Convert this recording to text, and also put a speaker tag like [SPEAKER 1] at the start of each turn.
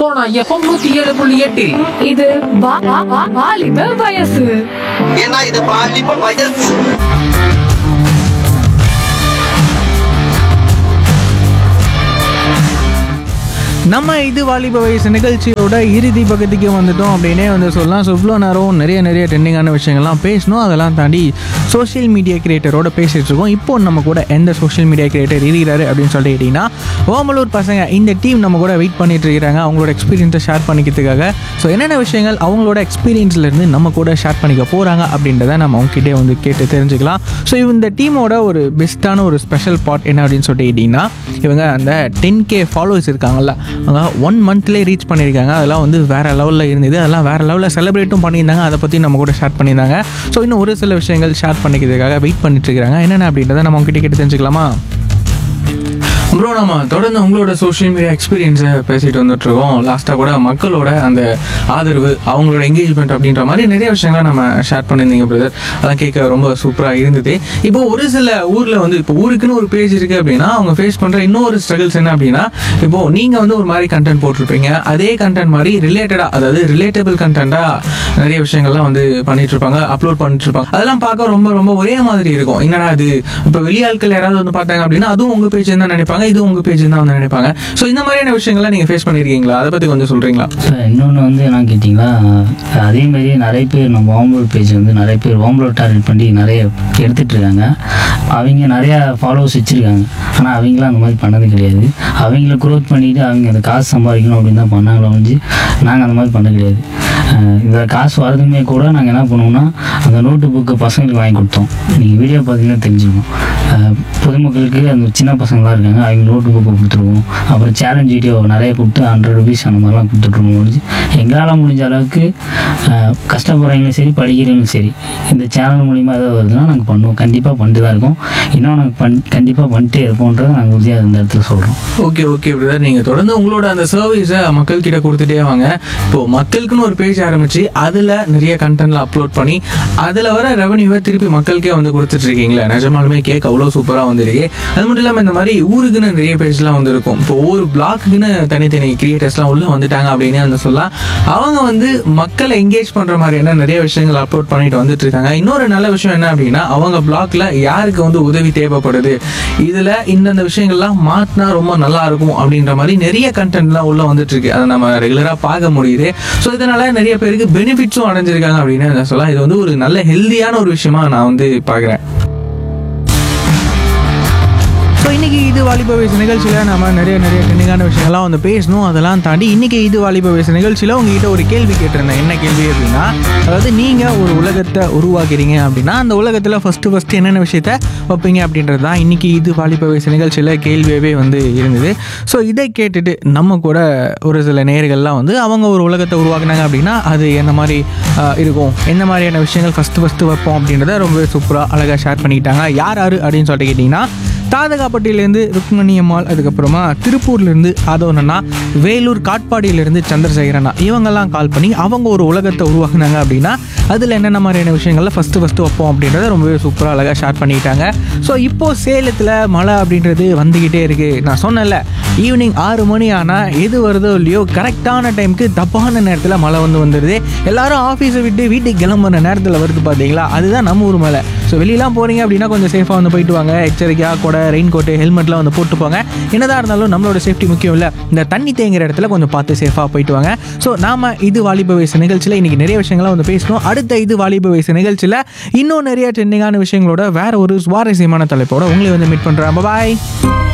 [SPEAKER 1] Sona FM நூத்தி ஏழு புள்ளி எட்டில்
[SPEAKER 2] இது வா- வா- வா- வாலிப வயசு
[SPEAKER 3] ஏன்னா இது பாலிப்ப வயசு
[SPEAKER 4] நம்ம இது வாலிப வயசு நிகழ்ச்சியோட இறுதி பக்கத்துக்கு வந்துட்டோம் அப்படின்னே வந்து சொல்லலாம் ஸோ இவ்வளோ நேரம் நிறைய நிறைய ட்ரெண்டிங்கான விஷயங்கள்லாம் பேசணும் அதெல்லாம் தாண்டி சோஷியல் மீடியா கிரியேட்டரோட பேசிட்டு இருக்கோம் இப்போ நம்ம கூட எந்த சோஷியல் மீடியா கிரியேட்டர் இருக்கிறாரு அப்படின்னு சொல்லிட்டு கேட்டிங்கன்னா ஓமலூர் பசங்க இந்த டீம் நம்ம கூட வெயிட் பண்ணிட்டு இருக்கிறாங்க அவங்களோட எக்ஸ்பீரியன்ஸை ஷேர் பண்ணிக்கிறதுக்காக ஸோ என்னென்ன விஷயங்கள் அவங்களோட எக்ஸ்பீரியன்ஸ்லேருந்து நம்ம கூட ஷேர் பண்ணிக்க போகிறாங்க அப்படின்றத நம்ம அவங்ககிட்டே வந்து கேட்டு தெரிஞ்சுக்கலாம் ஸோ இந்த டீமோட ஒரு பெஸ்ட்டான ஒரு ஸ்பெஷல் பார்ட் என்ன அப்படின்னு சொல்லிட்டு கேட்டிங்கன்னா இவங்க அந்த டென் கே ஃபாலோவர்ஸ் இருக்காங்கல்ல அவங்க ஒன் மந்த்லேயே ரீச் பண்ணியிருக்காங்க அதெல்லாம் வந்து வேறு லெவலில் இருந்தது அதெல்லாம் வேறு லெவலில் செலிப்ரேட்டும் பண்ணியிருந்தாங்க அதை பற்றி நம்ம கூட ஷேர் பண்ணியிருந்தாங்க ஸோ இன்னும் ஒரு சில விஷயங்கள் ஷேர் பண்ணிக்கிறதுக்காக வெயிட் பண்ணிட்டு இருக்காங்க என்னென்ன அப்படின்றத நம்ம அவங்ககிட்ட கேட்டு தெரிஞ்சுக்கலாமா ப்ரோ நம்ம தொடர்ந்து உங்களோட சோஷியல் மீடியா எக்ஸ்பீரியன்ஸை பேசிட்டு வந்துட்டு இருக்கோம் லாஸ்ட்டாக கூட மக்களோட அந்த ஆதரவு அவங்களோட என்கேஜ்மெண்ட் அப்படின்ற மாதிரி நிறைய விஷயங்களை நம்ம ஷேர் பண்ணியிருந்தீங்க பிரதர் அதெல்லாம் கேட்க ரொம்ப சூப்பராக இருந்தது இப்போ ஒரு சில ஊரில் வந்து இப்போ ஊருக்குன்னு ஒரு பேஜ் இருக்குது அப்படின்னா அவங்க ஃபேஸ் பண்ணுற இன்னொரு ஸ்ட்ரகிள்ஸ் என்ன அப்படின்னா இப்போ நீங்கள் வந்து ஒரு மாதிரி கண்டென்ட் போட்டிருப்பீங்க அதே கண்டென்ட் மாதிரி ரிலேட்டடாக அதாவது ரிலேட்டபிள் கண்டென்ட்டாக நிறைய விஷயங்கள்லாம் வந்து பண்ணிட்டு இருப்பாங்க அப்லோட் பண்ணிட்டு இருப்பாங்க அதெல்லாம் பார்க்க ரொம்ப ரொம்ப ஒரே மாதிரி இருக்கும் என்னடா இது இப்போ வெளியாட்கள் யாராவது வந்து பார்த்தாங்க அப்படின்னா அதுவும் உங்கள் பேஜ் தான் நினைப்பாங்க இது உங்கள் பேஜ் தான் வந்து நினைப்பாங்க ஸோ இந்த மாதிரியான விஷயங்கள்லாம் நீங்கள் ஃபேஸ் பண்ணியிருக்கீங்களா அதை பற்றி கொஞ்சம் சொல்கிறீங்களா
[SPEAKER 5] சார் இன்னொன்று வந்து என்ன கேட்டிங்களா அதே மாதிரி நிறைய பேர் நம்ம வாம்பலோட் பேஜ் வந்து நிறைய பேர் வாம்பலோட் டார்கெட் பண்ணி நிறைய எடுத்துட்டு இருக்காங்க அவங்க நிறையா ஃபாலோவர்ஸ் வச்சுருக்காங்க ஆனால் அவங்களாம் அந்த மாதிரி பண்ணது கிடையாது அவங்கள க்ரோத் பண்ணிட்டு அவங்க அந்த காசு சம்பாதிக்கணும் அப்படின்னு தான் பண்ணாங்களோ ஒழிஞ்சு நாங்கள் அந்த மாதிரி பண்ண கிடையாது அஹ் இந்த காசு வரதுமே கூட நாங்கள் என்ன பண்ணுவோம்னா அந்த நோட்டு புக்கு பசங்களுக்கு வாங்கி கொடுத்தோம் நீங்கள் வீடியோ பார்த்தீங்கன்னா தெரிஞ்சுக்கணும் அஹ் பொதுமக்களுக்கு அந்த சின்ன பசங்களாம் இருக்காங்க அவங்க நோட்டு புக்கு கொடுத்துருவோம் அப்புறம் சேலஞ்ச் வீடியோ நிறைய கொடுத்து ஹண்ட்ரட் ருபீஸ் அந்த மாதிரிலாம் கொடுத்துட்ருவோம் முடிஞ்சு எங்களால் முடிஞ்ச அளவுக்கு அஹ் கஷ்டப்படுறவங்களும் சரி படிக்கிறவங்களும் சரி இந்த சேனல் மூலிமா ஏதாவது வருதுன்னா நாங்கள் பண்ணுவோம் கண்டிப்பாக பண்ணிட்டு தான் இருக்கோம் இன்னும் நாங்கள் பண் கண்டிப்பாக பண்ணிட்டே இருப்போன்றதை நாங்கள் உறுதியாக இந்த இடத்துல சொல்கிறோம்
[SPEAKER 4] ஓகே ஓகே பிரதர் நீங்கள் தொடர்ந்து உங்களோட அந்த சர்வீஸை மக்கள்கிட்ட கொடுத்துட்டே வாங்க இப்போ மக்களுக்குன்னு ஒரு பேஜ் ஆரம்பிச்சு அதில் நிறைய கண்டென்ட்ல அப்லோட் பண்ணி அதில் வர ரெவன்யூவை திருப்பி மக்களுக்கே வந்து கொடுத்துட்டு இருக்கீங்களா நிஜமாலுமே கேக் அவ்வளோ சூப்பராக வந்துருக்கு அது மட்டும் இல்லாமல் இந்த மாதிரி ஊருக்குன்னு நிறைய பேஜ்லாம் வந்து இருக்கும் இப்போ ஒவ்வொரு பிளாக்குன்னு தனித்தனி கிரியேட்டர்ஸ்லாம் உள்ளே வந்துட்டாங்க அப்படின்னு வந்து சொல்லலாம் அவங்க வந்து மக்களை என்கேஜ் பண்ணுற மாதிரியான நிறைய விஷயங்கள் அப்லோட் பண்ணிட்டு வந்துட்டு இருக்காங்க இன்னொரு நல்ல விஷயம் என்ன அப்படின்னா அவங்க பிளாக்ல யாருக்கு வந்து உதவி தேவைப்படுது இதில் இந்தந்த விஷயங்கள்லாம் மாற்றினா ரொம்ப நல்லா இருக்கும் அப்படின்ற மாதிரி நிறைய கண்டென்ட்லாம் உள்ள வந்துட்டு இருக்கு அதை நம்ம ரெகுலராக பார்க்க முடியுது ஸோ இதனால நிறைய பேருக்கு பெனிஃபிட்ஸும் அடைஞ்சிருக்காங்க அப்படின்னு நான் சொல்லலாம் இது வந்து ஒரு நல்ல ஹெல்தியான ஒரு விஷயமா நான் வந்து பார்க்குறேன் ஸோ இன்றைக்கி இது வாலிப வயசு நிகழ்ச்சியில் நம்ம நிறைய நிறைய ட்ரெண்டிங்கான விஷயங்கள்லாம் வந்து பேசணும் அதெல்லாம் தாண்டி இன்றைக்கி இது வாலிப வயசு நிகழ்ச்சியில் உங்ககிட்ட ஒரு கேள்வி கேட்டிருந்தேன் என்ன கேள்வி அப்படின்னா அதாவது நீங்கள் ஒரு உலகத்தை உருவாக்குறீங்க அப்படின்னா அந்த உலகத்தில் ஃபஸ்ட்டு ஃபஸ்ட்டு என்னென்ன விஷயத்த வைப்பீங்க அப்படின்றது தான் இன்றைக்கி இது வாலிப வயசு நிகழ்ச்சியில் கேள்வியாகவே வந்து இருந்தது ஸோ இதை கேட்டுட்டு நம்ம கூட ஒரு சில நேர்கள்லாம் வந்து அவங்க ஒரு உலகத்தை உருவாக்குனாங்க அப்படின்னா அது என்ன மாதிரி ஆஹ், இருக்கும் எந்த மாதிரியான விஷயங்கள் ஃபஸ்ட்டு ஃபஸ்ட்டு வைப்போம் அப்படின்றத ரொம்பவே சூப்பராக அழகாக ஷேர் பண்ணிக்கிட்டாங்க யார் யார் அப்படின்னு சொல்லிட்டு கேட்டிங்கன்னா தாதகாப்பட்டியிலேருந்து ருக்மணி அம்மாள் அதுக்கப்புறமா திருப்பூர்லேருந்து ஆதவனண்ணா வேலூர் காட்பாடியிலேருந்து சந்திரசேகரண்ணா இவங்கெல்லாம் கால் பண்ணி அவங்க ஒரு உலகத்தை உருவாக்குனாங்க அப்படின்னா அதில் என்னென்ன மாதிரியான விஷயங்கள்ல ஃபஸ்ட்டு ஃபஸ்ட்டு வைப்போம் அப்படின்றத ரொம்பவே சூப்பராக அழகாக ஷேர் பண்ணிக்கிட்டாங்க ஸோ இப்போது சேலத்தில் மழை அப்படின்றது வந்துக்கிட்டே இருக்குது நான் சொன்னேன்ல ஈவினிங் ஆறு மணி ஆனால் எது வருதோ இல்லையோ கரெக்டான டைமுக்கு தப்பான நேரத்தில் மழை வந்து வந்துடுது எல்லாரும் ஆஃபீஸை விட்டு வீட்டுக்கு கிளம்புற நேரத்தில் வருது பார்த்தீங்களா அதுதான் நம்ம ஊர் மலை ஸோ வெளியெல்லாம் போகிறீங்க அப்படின்னா கொஞ்சம் சேஃபாக வந்து போயிட்டு வாங்க எச்சரிக்கையாக கூட ரெயின் கோட்டு ஹெல்மெட்லாம் வந்து போட்டு போங்க என்னதான் இருந்தாலும் நம்மளோட சேஃப்டி முக்கியம் இல்லை இந்த தண்ணி தேங்குற இடத்துல கொஞ்சம் பார்த்து சேஃபாக போயிட்டு வாங்க ஸோ நாம இது வாலிப வயசு நிகழ்ச்சியில் இன்றைக்கி நிறைய விஷயங்கள்லாம் வந்து பேசணும் அடுத்த இது வாலிப வயசு நிகழ்ச்சியில் இன்னும் நிறைய ட்ரெண்டிங்கான விஷயங்களோட வேற ஒரு சுவாரஸ்யமான தலைப்போட உங்களை வந்து மீட் பண்ணுறேன் பாய்